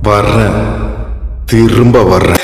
வர்றேன் திரும்ப வர்றேன்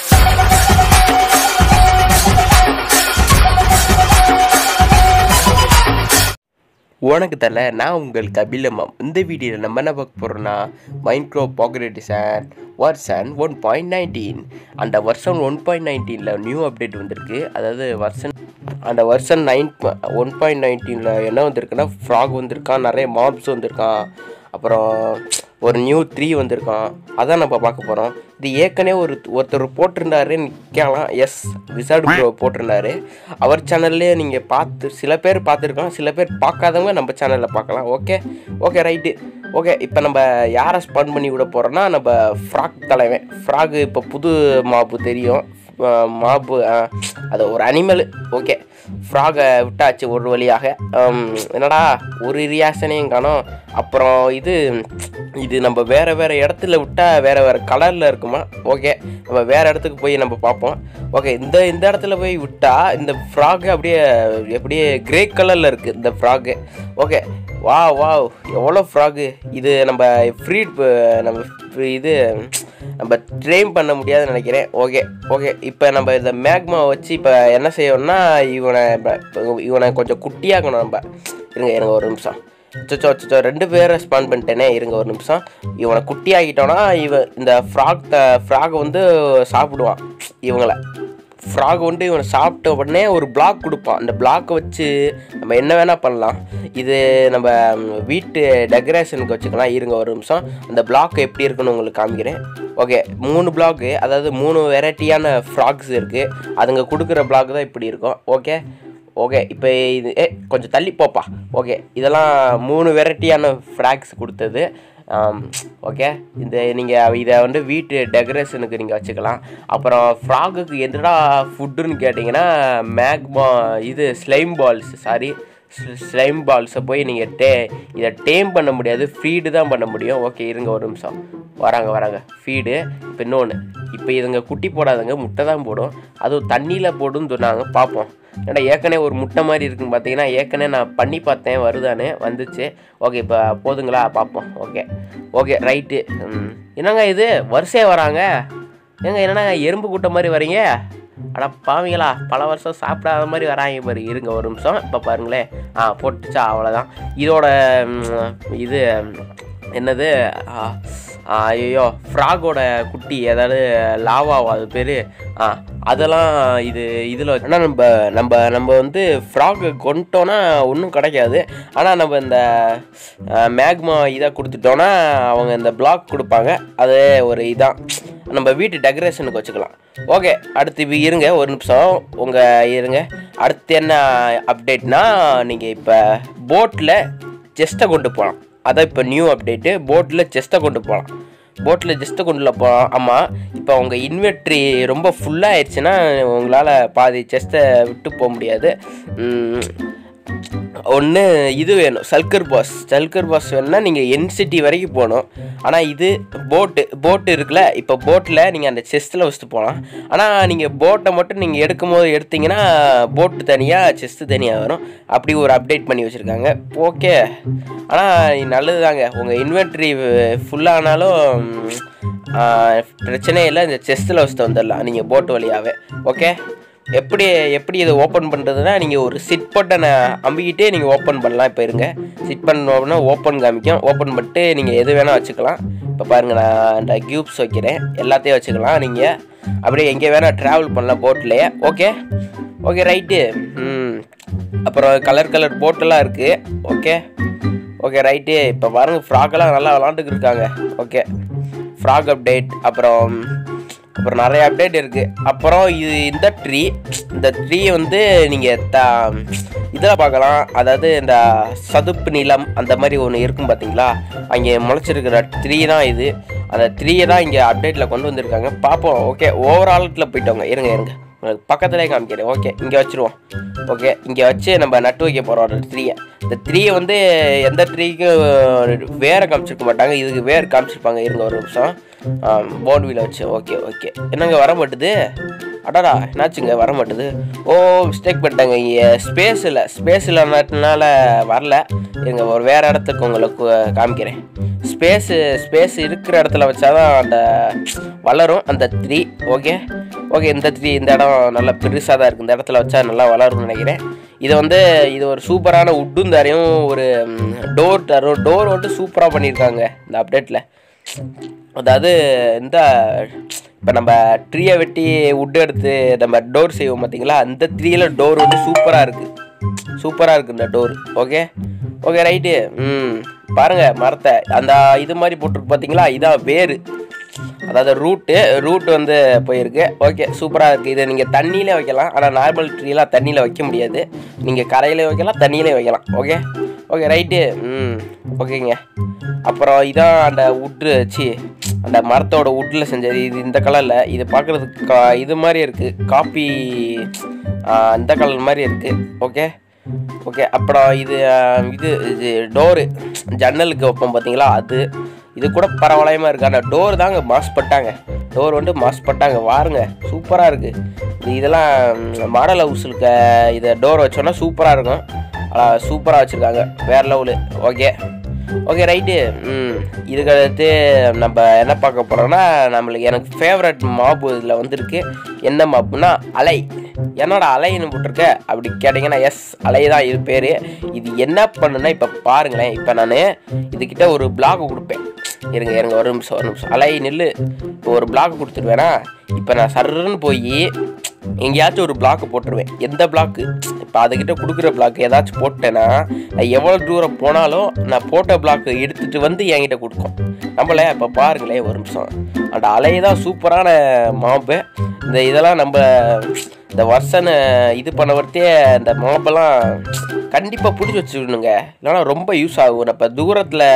உனக்கு தரல நான் உங்கள் கபிலம்மா இந்த வீடியோவில் நம்ம என்ன பார்க்க போகிறோம்னா micro pocket design version one point nineteen அந்த வருஷன் ஒன் பாயிண்ட் நைன்டீனில் நியூ அப்டேட் வந்திருக்கு அதாவது வருஷன் அந்த வருஷன் நைன் ஒன் பாயிண்ட் நைன்டீனில் என்ன வந்திருக்குன்னா ஃப்ராக் வந்திருக்கான் நிறைய மாப்ஸ் வந்திருக்கான் அப்புறம் ஒரு நியூ த்ரீ வந்திருக்கான் அதான் நம்ம பார்க்க போகிறோம் இது ஏற்கனவே ஒரு ஒருத்தர் போட்டிருந்தாருன்னு கேட்கலாம் எஸ் விசார்டு ப்ரோ போட்டிருந்தாரு அவர் சேனல்லே நீங்கள் பார்த்து சில பேர் பார்த்துருக்கோம் சில பேர் பார்க்காதவங்க நம்ம சேனலில் பார்க்கலாம் ஓகே ஓகே ரைட்டு ஓகே இப்போ நம்ம யாரை ஸ்பான் பண்ணி விட போகிறோன்னா நம்ம ஃப்ராக் தலைவன் ஃப்ராக் இப்போ புது மாப்பு தெரியும் அஹ் மாப்பு அஹ், அது ஒரு அனிமல் ஓகே ஃப்ராகை விட்டாச்சு ஒரு வழியாக ஹம், என்னடா ஒரு ரியாக்ஷனையும் காணோம் அப்புறம் இது இது நம்ம வேறு வேறு இடத்துல விட்டால் வேறு வேறு கலரில் இருக்குமா ஓகே நம்ம வேறு இடத்துக்கு போய் நம்ம பார்ப்போம் ஓகே இந்த இந்த இடத்துல போய் விட்டால் இந்த ஃப்ராகு அப்படியே அப்படியே கிரே கலரில் இருக்குது இந்த ஃப்ராகு ஓகே வா வா எவ்வளோ ஃப்ராகு இது நம்ம ஃப்ரீ நம்ம free இது நம்ம ட்ரெயின் பண்ண முடியாதுன்னு நினைக்கிறேன் ஓகே ஓகே இப்போ நம்ம இந்த மேக்மா வச்சு இப்போ என்ன செய்யணும்னா இவனை இப்ப இவனை கொஞ்சம் குட்டியாக்கணும் நம்ம இருங்க இருங்க ஒரு நிமிஷம் சொச்சோ சொச்சோ ரெண்டு பேரை ஸ்பான் பண்ணிட்டேனே இருங்க ஒரு நிமிஷம் இவனை குட்டியாக்கிட்டோன்னா இவன் இந்த ஃப்ராக் ஃப்ராக் வந்து சாப்பிடுவான் இவங்களை ஃப்ராக் வந்து இவனை சாப்பிட்ட உடனே ஒரு பிளாக் கொடுப்பான் அந்த பிளாக்கை வச்சு நம்ம என்ன வேணால் பண்ணலாம் இது நம்ம ம், வீட்டு டெக்கரேஷனுக்கு வச்சுக்கலாம் இருங்க ஒரு நிமிஷம் அந்த பிளாக் எப்படி இருக்குன்னு உங்களுக்கு காமிக்கிறேன் ஓகே மூணு பிளாக்கு அதாவது மூணு வெரைட்டியான ஃப்ராக்ஸ் இருக்குது அதுங்க கொடுக்குற பிளாக் தான் இப்படி இருக்கும் ஓகே ஓகே இப்போ இது ஏ கொஞ்சம் தள்ளி போப்பா ஓகே இதெல்லாம் மூணு வெரைட்டியான ஃப்ராக்ஸ் கொடுத்தது ஓகே இந்த நீங்கள் இதை வந்து வீட்டு டெக்கரேஷனுக்கு நீங்கள் வச்சுக்கலாம் அப்புறம் ஃப்ராகுக்கு என்னடா ஃபுட்டுன்னு கேட்டிங்கன்னா மேக்மா இது ஸ்லைம் பால்ஸ் சாரி ஸ்லைம் பால்ஸை போய் நீங்கள் டே இதை டேம் பண்ண முடியாது ஃபீடு தான் பண்ண முடியும் ஓகே இருங்க ஒரு நிமிஷம் வராங்க வராங்க ஃபீடு இப்போ இன்னொன்று இப்போ இதுங்க குட்டி போடாதுங்க முட்டை தான் போடும் அதுவும் தண்ணியில் போடுன்னு சொன்னாங்க பார்ப்போம் ஏன்னா ஏற்கனவே ஒரு முட்டை மாதிரி இருக்குன்னு பார்த்தீங்கன்னா ஏற்கனவே நான் பண்ணி பார்த்தேன் வருதானே வந்துச்சு ஓகே இப்போ போதுங்களா பார்ப்போம் ஓகே ஓகே ரைட்டு என்னங்க இது வரிசையாக வராங்க ஏங்க என்னங்க எறும்பு கூட்டம் மாதிரி வரீங்க அட பாவீங்களா பல வருஷம் சாப்பிடாத மாதிரி வராங்க பாரு இருங்க ஒரு நிமிஷம் இப்போ பாருங்களேன் ஆ போட்டுச்சா அவ்வளோதான் இதோட ம், இது என்னது ஆ, ஆ, ஐயோ ஃப்ராகோட குட்டி ஏதாவது லாவாவா அது பேர் ஆ அதெல்லாம் இது இதில் ஆனால் நம்ம நம்ம நம்ம வந்து ஃப்ராக் கொண்டுட்டோன்னா ஒன்றும் கிடைக்காது ஆனால் நம்ம இந்த மேக்மா இதை கொடுத்துட்டோன்னா அவங்க இந்த பிளாக் கொடுப்பாங்க அது ஒரு இதான் நம்ம வீட்டு டெக்கரேஷனுக்கு வச்சுக்கலாம் ஓகே அடுத்து இப்போ இருங்க ஒரு நிமிஷம் உங்கள் இருங்க அடுத்து என்ன அப்டேட்னா நீங்கள் இப்போ போட்டில் செஸ்ட்டை கொண்டு போகலாம் அதான் இப்போ நியூ அப்டேட்டு போட்டில் செஸ்ட்டை கொண்டு போகலாம் போட்டில் ஜஸ்ட்டை கொண்டு போகலாம் ஆமாம் இப்போ உங்கள் இன்வெர்ட்ரி ரொம்ப ஃபுல்லாக ஆயிடுச்சுன்னா உங்களால் பாதி செஸ்ட்டை விட்டு போக முடியாது ஒன்று இது வேணும் சல்கர் பாஸ் சல்கர் பாஸ் வேணும்னா நீங்கள் என்சிட்டி வரைக்கும் போகணும் ஆனால் இது போட்டு போட்டு இருக்குல்ல இப்போ போட்டில் நீங்கள் அந்த செஸ்ட்டில் வச்சுட்டு போகலாம் ஆனால் நீங்கள் போட்டை மட்டும் நீங்கள் எடுக்கும் போது எடுத்தீங்கன்னா போட்டு தனியாக செஸ்ட்டு தனியாக வரும் அப்படி ஒரு அப்டேட் பண்ணி வச்சுருக்காங்க ஓகே ஆனால் நல்லது தாங்க உங்கள் இன்வென்ட்ரி ஃபுல்லானாலும் பிரச்சனையே இல்லை இந்த செஸ்ட்டில் வச்சுட்டு வந்துடலாம் நீங்கள் போட்டு வழியாகவே ஓகே எப்படி எப்படி இதை ஓப்பன் பண்ணுறதுனா நீங்கள் ஒரு சிட் பட்டனை அம்பிக்கிட்டே நீங்கள் ஓப்பன் பண்ணலாம் இப்போ இருங்க சிட் பண்ணோம்னா ஓப்பன் காமிக்கும் ஓப்பன் பண்ணிட்டு நீங்கள் எது வேணால் வச்சுக்கலாம் இப்போ பாருங்கள் நான் இந்த கியூப்ஸ் வைக்கிறேன் எல்லாத்தையும் வச்சுக்கலாம் நீங்கள் அப்படியே எங்கே வேணால் ட்ராவல் பண்ணலாம் போட்லேயே ஓகே ஓகே ரைட்டு ம் அப்புறம் கலர் கலர் போட்டெல்லாம் இருக்குது ஓகே ஓகே ரைட்டு இப்போ பாருங்கள் ஃப்ராக்கெல்லாம் நல்லா விளாண்டுக்கு இருக்காங்க ஓகே ஃப்ராக் அப்டேட் அப்புறம் அப்புறம் நிறைய அப்டேட் இருக்குது அப்புறம் இது இந்த ட்ரீ இந்த ட்ரீ வந்து நீங்கள் த இதில் பார்க்கலாம் அதாவது இந்த சதுப்பு நிலம் அந்த மாதிரி ஒன்று இருக்கும் பார்த்தீங்களா அங்கே முளைச்சிருக்கிற ட்ரீ தான் இது அந்த ட்ரீயை தான் இங்கே அப்டேட்டில் கொண்டு வந்திருக்காங்க பார்ப்போம் ஓகே ஓவரால்ட்டில் போயிட்டோங்க இருங்க இருங்க உங்களுக்கு பக்கத்துலேயே காமிக்கிறேன் ஓகே இங்கே வச்சுருவோம் ஓகே இங்கே வச்சு நம்ம நட்டு வைக்க போகிறோம் அந்த ட்ரீயை இந்த ட்ரீயை வந்து எந்த ட்ரீக்கும் வேறு காமிச்சிருக்க மாட்டாங்க இதுக்கு வேறு காமிச்சிருப்பாங்க இருங்க ஒரு நிமிஷம் போன்வீல வச்சு ஓகே ஓகே என்னங்க வர மாட்டுது அடடா என்னாச்சுங்க வர மாட்டுது ஓ மிஸ்டேக் பண்ணிட்டேங்க இங்கே ஸ்பேஸ் இல்லை ஸ்பேஸ் இல்லைனால வரல இருங்க ஒரு வேறு இடத்துக்கு உங்களுக்கு காமிக்கிறேன் ஸ்பேஸு ஸ்பேஸ் இருக்கிற இடத்துல வச்சாதான் அந்த வளரும் அந்த த்ரீ ஓகே ஓகே இந்த த்ரீ இந்த இடம் நல்லா பெருசாக தான் இருக்குது இந்த இடத்துல வச்சா நல்லா வளரும்னு நினைக்கிறேன் இது வந்து இது ஒரு சூப்பரான உட்டும் தரையும் ஒரு டோர் தரும் டோர் வந்து சூப்பராக பண்ணியிருக்காங்க இந்த அப்டேட்டில் அதாவது இந்த இப்போ நம்ம ட்ரீயை வெட்டி உட் எடுத்து நம்ம டோர் செய்வோம் பார்த்தீங்களா அந்த த்ரீயில் டோர் வந்து சூப்பராக இருக்குது சூப்பராக இருக்குது இந்த டோர் ஓகே ஓகே ரைட்டு ம் பாருங்கள் மரத்தை அந்த இது மாதிரி போட்டிருக்கு பார்த்தீங்களா இதான் வேறு அதாவது ரூட்டு ரூட் வந்து போயிருக்கு ஓகே சூப்பராக இருக்குது இதை நீங்கள் தண்ணியிலே வைக்கலாம் ஆனால் நார்மல் ட்ரீலாம் தண்ணியில் வைக்க முடியாது நீங்கள் கரையிலே வைக்கலாம் தண்ணியிலே வைக்கலாம் ஓகே ஓகே ரைட்டு ம் ஓகேங்க அப்புறம் இதான் அந்த உட்டு சி அந்த மரத்தோட உட்டில் செஞ்சது இது இந்த கலரில் இது பார்க்குறதுக்கு கா இது மாதிரி இருக்குது காப்பி இந்த கலர் மாதிரி இருக்குது ஓகே ஓகே அப்புறம் இது ஆ, இது இது டோரு ஜன்னலுக்கு வைப்போம் பார்த்தீங்களா அது இது கூட பரவலாயமாக இருக்குது ஆனால் டோர் தாங்க மாஸ் பட்டாங்க டோர் வந்து மாஸ் பட்டாங்க வாருங்க சூப்பராக இருக்குது இது இதெல்லாம் மாடல் ஹவுஸுக்கு இதை டோர் வச்சோன்னா சூப்பராக இருக்கும் சூப்பராக வச்சுருக்காங்க வேறு லெவலு ஓகே ஓகே ரைட்டு ம் இதுக்கு அடுத்து நம்ம என்ன பார்க்க போகிறோம்னா நம்மளுக்கு எனக்கு ஃபேவரட் மாப்பு இதில் வந்திருக்கு என்ன மாப்புனா அலை என்னோட அலைன்னு போட்டிருக்க அப்படி கேட்டிங்கன்னா எஸ் அலை தான் இது பேர் இது என்ன பண்ணுன்னா இப்போ பாருங்களேன் இப்போ நான் இதுக்கிட்ட ஒரு பிளாக் கொடுப்பேன் இருங்க இருங்க ஒரு நிமிஷம் ஒரு நிமிஷம் அலை நில்லு இப்போ ஒரு பிளாக் கொடுத்துருவேனா இப்போ நான் சர்ன்னு போய் எங்கேயாச்சும் ஒரு பிளாக் போட்டுருவேன் எந்த பிளாக்கு இப்போ அதுக்கிட்ட கொடுக்குற பிளாக் ஏதாச்சும் போட்டேன்னா நான் எவ்வளோ தூரம் போனாலும் நான் போட்ட பிளாக் எடுத்துகிட்டு வந்து என்கிட்ட கொடுக்கும் நம்மள இப்போ பாருங்களேன் ஒரு நிமிஷம் அந்த அலையை தான் சூப்பரான மாப்பு இந்த இதெல்லாம் நம்ம இந்த வருஷனை இது பண்ண வரத்தே இந்த மாப்பெல்லாம் கண்டிப்பாக பிடிச்சி வச்சுக்கணுங்க இல்லைன்னா ரொம்ப யூஸ் ஆகும் நம்ம தூரத்தில்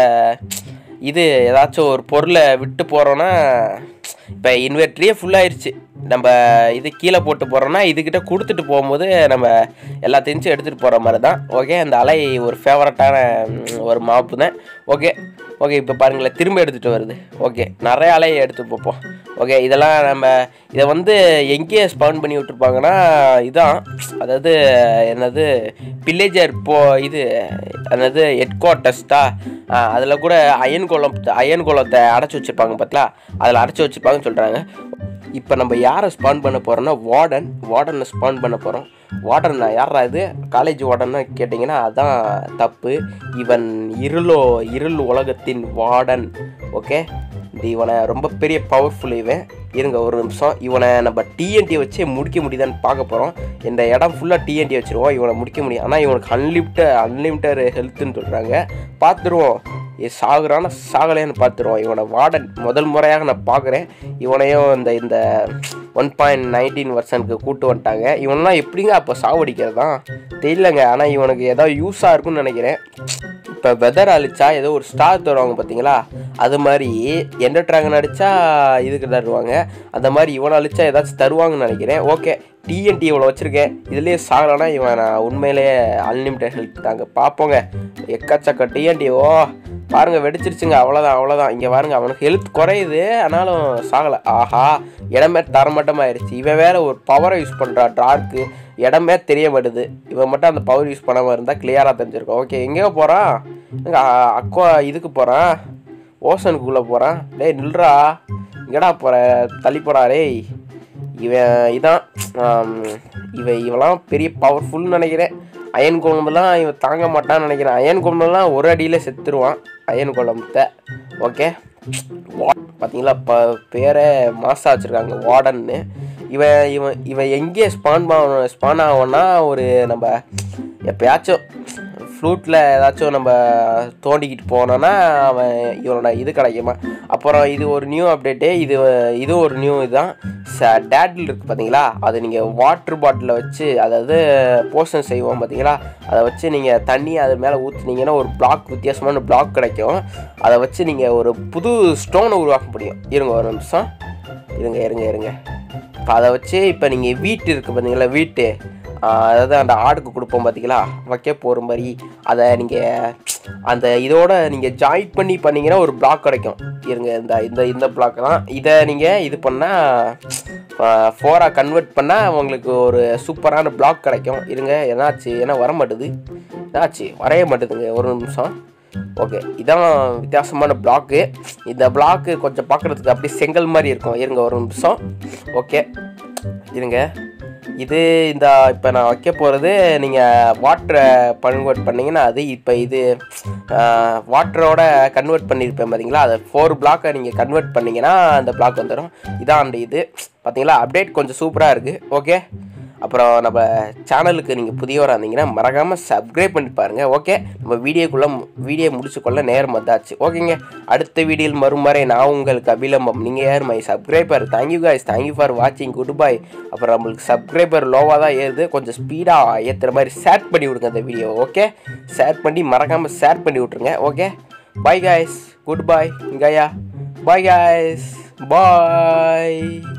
இது ஏதாச்சும் ஒரு பொருளை விட்டு போகிறோன்னா இப்போ இன்வெர்ட்ரியே ஃபுல்லாயிருச்சு நம்ம இது கீழே போட்டு போகிறோன்னா இதுக்கிட்ட கொடுத்துட்டு போகும்போது நம்ம எல்லாத்தையும் எடுத்துகிட்டு போகிற மாதிரி தான் ஓகே அந்த அலை ஒரு ஃபேவரட்டான ஒரு மாப்பு தான் ஓகே ஓகே இப்போ பாருங்களேன் திரும்ப எடுத்துகிட்டு வருது ஓகே நிறைய அலையை எடுத்து பார்ப்போம் ஓகே இதெல்லாம் நம்ம இதை வந்து எங்கேயே ஸ்பான் பண்ணி விட்ருப்பாங்கன்னா இதான் அதாவது என்னது பில்லேஜர் போ இது என்னது ஹெட் குவார்ட்டர்ஸ்டா அதில் கூட அயன் குளம் அயன் குளத்தை அடைச்சி வச்சுருப்பாங்க பார்த்தீங்களா அதில் அடைச்சி வச்சுருப்பாங்கன்னு சொல்கிறாங்க இப்போ நம்ம யாரை ஸ்பான் பண்ண போகிறோம்னா வார்டன் வார்டனை ஸ்பான் பண்ண போகிறோம் வார்டன் யாரா இது காலேஜ் வார்டன்னு கேட்டிங்கன்னா அதான் தப்பு இவன் இருளோ இருள் உலகத்தின் வார்டன் ஓகே இந்த இவனை ரொம்ப பெரிய பவர்ஃபுல் இவன் இருங்க ஒரு நிமிஷம் இவனை நம்ம டிஎன்டி வச்சே முடிக்க முடியுதான்னு பார்க்க போகிறோம் இந்த இடம் ஃபுல்லாக டிஎன்டி வச்சுருவோம் இவனை முடிக்க முடியும் ஆனால் இவனுக்கு அன்லிமிட்டட் அன்லிமிட்டட் ஹெல்த்துன்னு சொல்கிறாங்க பார்த்துருவோம் இது சாகுறான சாகலைன்னு பார்த்துருவோம் இவனை வார்டன் முதல் முறையாக நான் பார்க்குறேன் இவனையும் இந்த இந்த ஒன் பாயிண்ட் நைன்டீன் வருஷனுக்கு கூட்டு வந்துட்டாங்க இவனெலாம் எப்படிங்க அப்போ சாவடிக்கிறதான் தெரியலங்க ஆனால் இவனுக்கு ஏதோ யூஸாக இருக்கும்னு நினைக்கிறேன் இப்போ வெதர் அழிச்சா ஏதோ ஒரு ஸ்டார் தருவாங்க பார்த்தீங்களா அது மாதிரி எந்த ட்ராகன் அடித்தா இதுக்கு தருவாங்க அந்த மாதிரி இவனை அழிச்சா ஏதாச்சும் தருவாங்கன்னு நினைக்கிறேன் ஓகே டிஎன்டி இவ்வளோ வச்சுருக்கேன் இதுலேயே சாகலைன்னா இவன் நான் உண்மையிலேயே அன்லிமிட்டட் ஹெல்ப் தாங்க பார்ப்போங்க எக்கச்சக்க டிஎன்டி ஓ பாருங்க வெடிச்சிருச்சுங்க அவ்வளோதான் அவ்வளோதான் இங்கே பாருங்க அவனுக்கு ஹெல்த் குறையுது ஆனாலும் சாகலை ஆஹா இடமே தரமட்டமாயிருச்சு இவன் வேற ஒரு பவரை யூஸ் பண்ணுறான் டார்க்கு இடமே தெரிய மாட்டுது இவன் மட்டும் அந்த பவர் யூஸ் பண்ணாமல் இருந்தால் கிளியராக தெரிஞ்சிருக்கும் ஓகே எங்கேயோ போகிறான் எங்க அக்வா இதுக்கு போகிறான் ஓசனுக்குள்ளே போகிறான் டேய் நில்றா எங்கடா போகிற தள்ளி போடா டேய் இவன் இதான் ஆம், இவன் இவெல்லாம் பெரிய பவர்ஃபுல்னு நினைக்கிறேன் அயன் குழம்புலாம் இவன் தாங்க மாட்டான்னு நினைக்கிறேன் அயன் குழம்புலாம் ஒரு அடியில் செத்துருவான் அயன் குழம்பத்தை ஓகே பார்த்தீங்களா இப்போ பேரை மாசா வச்சுருக்காங்க வார்டன்னு இவன் இவன் இவன் எங்கே ஸ்பான் பண்ண ஸ்பான் ஆகும்னா ஒரு நம்ம எப்பயாச்சும் ஃப்ளூட்டில் ஏதாச்சும் நம்ம தோண்டிக்கிட்டு போனோன்னா அவன் இவனோட இது கிடைக்குமா அப்புறம் இது ஒரு நியூ அப்டேட்டு இது இது ஒரு நியூ இதுதான் ச டேட்டில் இருக்குது பார்த்தீங்களா அது நீங்கள் வாட்டர் பாட்டிலில் வச்சு அதாவது போஷன் செய்வோம் பார்த்தீங்களா அதை வச்சு நீங்கள் தண்ணி அது மேலே ஊற்றுனீங்கன்னா ஒரு பிளாக் வித்தியாசமான பிளாக் கிடைக்கும் அதை வச்சு நீங்கள் ஒரு புது ஸ்டோனை உருவாக்க முடியும் இருங்க ஒரு நிமிஷம் இருங்க இருங்க இருங்க இப்போ அதை வச்சு இப்போ நீங்கள் வீட்டு இருக்குது பார்த்தீங்களா வீட்டு அதாவது அந்த ஆடுக்கு கொடுப்போம் பார்த்தீங்களா வைக்க போகிற மாதிரி அதை நீங்கள் அந்த இதோட நீங்கள் ஜாயின் பண்ணி பண்ணீங்கன்னா ஒரு பிளாக் கிடைக்கும் இருங்க இந்த இந்த இந்த பிளாக் தான் இதை நீங்கள் இது பண்ணால் ஃபோராக கன்வெர்ட் பண்ணால் உங்களுக்கு ஒரு சூப்பரான பிளாக் கிடைக்கும் இருங்க என்னாச்சு ஏன்னா வர மாட்டுது என்னாச்சு வரைய மாட்டுதுங்க ஒரு நிமிஷம் ஓகே இதான் வித்தியாசமான பிளாக்கு இந்த பிளாக்கு கொஞ்சம் பார்க்குறதுக்கு அப்படியே செங்கல் மாதிரி இருக்கும் இருங்க ஒரு நிமிஷம் ஓகே இருங்க இது இந்த இப்போ நான் வைக்க போகிறது நீங்கள் வாட்டரை கன்வெர்ட் பண்ணிங்கன்னா அது இப்போ இது வாட்டரோட கன்வெர்ட் பண்ணியிருப்பேன் பார்த்தீங்களா அதை ஃபோர் பிளாக்கை நீங்கள் கன்வெர்ட் பண்ணிங்கன்னா அந்த பிளாக் வந்துடும் இதான் அந்த இது பார்த்தீங்களா அப்டேட் கொஞ்சம் சூப்பராக இருக்குது ஓகே அப்புறம் நம்ம சேனலுக்கு நீங்கள் புதியவராக இருந்தீங்கன்னா மறக்காமல் சப்ஸ்கிரைப் பண்ணி பாருங்கள் ஓகே நம்ம வீடியோக்குள்ளே வீடியோ முடிச்சுக்கொள்ள நேரம் வந்தாச்சு ஓகேங்க அடுத்த வீடியோவில் மறுமுறை நான் உங்களுக்கு அபிலம்பம் நீங்கள் யார் my subscriber thank you guys thank you for வாட்சிங் குட் பை அப்புறம் நம்மளுக்கு சப்ஸ்கிரைபர் லோவாக தான் ஏறுது கொஞ்சம் ஸ்பீடாக ஏற்றுற மாதிரி ஷேர் பண்ணி விடுங்க அந்த வீடியோ ஓகே ஷேர் பண்ணி மறக்காமல் ஷேர் பண்ணி விட்ருங்க okay bye guys good bye guys bye guys பாய்